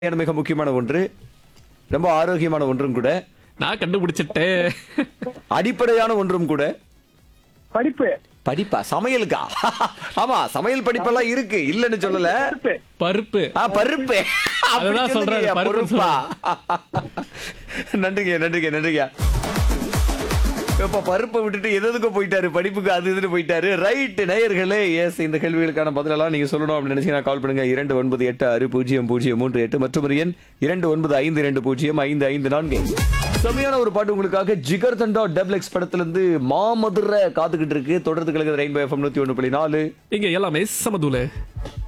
ஏன்னா மிக முக்கியமான ஒன்று ரொம்ப ஆரோக்கியமான ஒன்றும் கூட நான் கண்டுபிடிச்சிட்டேன் அடிப்படையான ஒன்றும் கூட படிப்பு படிப்பா சமையலுக்கா ஆமா சமையல் படிப்பெல்லாம் இருக்கு இல்லன்னு சொல்லல பருப்பு பருப்பு ஆ பருப்பு அப்படி அதுதான் சொல்றேன், சொல்லுங்கய்யா, பருப்புன்னு பொறுப்பா நன்றிங்க நன்றிங்க நன்றிங்க இப்ப பருப்பை விட்டுட்டு எது எதுக்கோ போயிட்டாரு படிப்புக்கு அது இதுன்னு போயிட்டாரு ரைட் நேயர்களே எஸ் இந்த கேள்விகளுக்கான பதிலெல்லாம் நீங்க சொல்லணும் அப்படின்னு நினைச்சீங்கன்னா கால் பண்ணுங்க இரண்டு ஒன்பது எட்டு ஆறு பூஜ்ஜியம் பூஜ்ஜியம் மூன்று எட்டு மற்றும் ஒரு எண் இரண்டு ஒன்பது ஐந்து இரண்டு பூஜ்ஜியம் ஐந்து ஐந்து நான்கு செமையான ஒரு பாட்டு உங்களுக்காக ஜிகர் தண்டா டபுள் எக்ஸ் படத்துல இருந்து மாமதுரை காத்துக்கிட்டு இருக்கு தொடர்ந்து கலக்குது ரெயின்போ எஃப்எம் நூத்தி ஒண்ணு புள்ளி நாலு இங்க எல்லாமே சமதூல